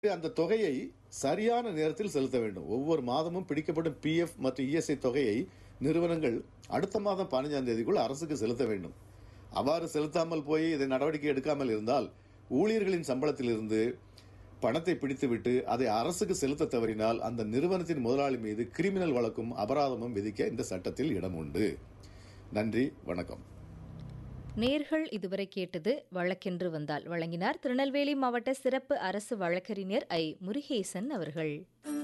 அந்த தொகையை சரியான நேரத்தில் செலுத்த வேண்டும் ஒவ்வொரு மாதமும் பிடிக்கப்படும் பிஎஃப் மற்றும் இஎஸ்ஐ தொகையை நிறுவனங்கள் அடுத்த மாதம் பதினஞ்சாம் தேதிக்குள் அரசுக்கு செலுத்த வேண்டும் அவ்வாறு செலுத்தாமல் போய் இதை நடவடிக்கை எடுக்காமல் இருந்தால் ஊழியர்களின் சம்பளத்திலிருந்து பணத்தை பிடித்துவிட்டு அதை அரசுக்கு செலுத்த தவறினால் அந்த நிறுவனத்தின் முதலாளி மீது கிரிமினல் வழக்கும் அபராதமும் விதிக்க இந்த சட்டத்தில் இடம் உண்டு நன்றி வணக்கம் நேர்கள் இதுவரை கேட்டது வழக்கென்று வந்தால் வழங்கினார் திருநெல்வேலி மாவட்ட சிறப்பு அரசு வழக்கறிஞர் ஐ முருகேசன் அவர்கள்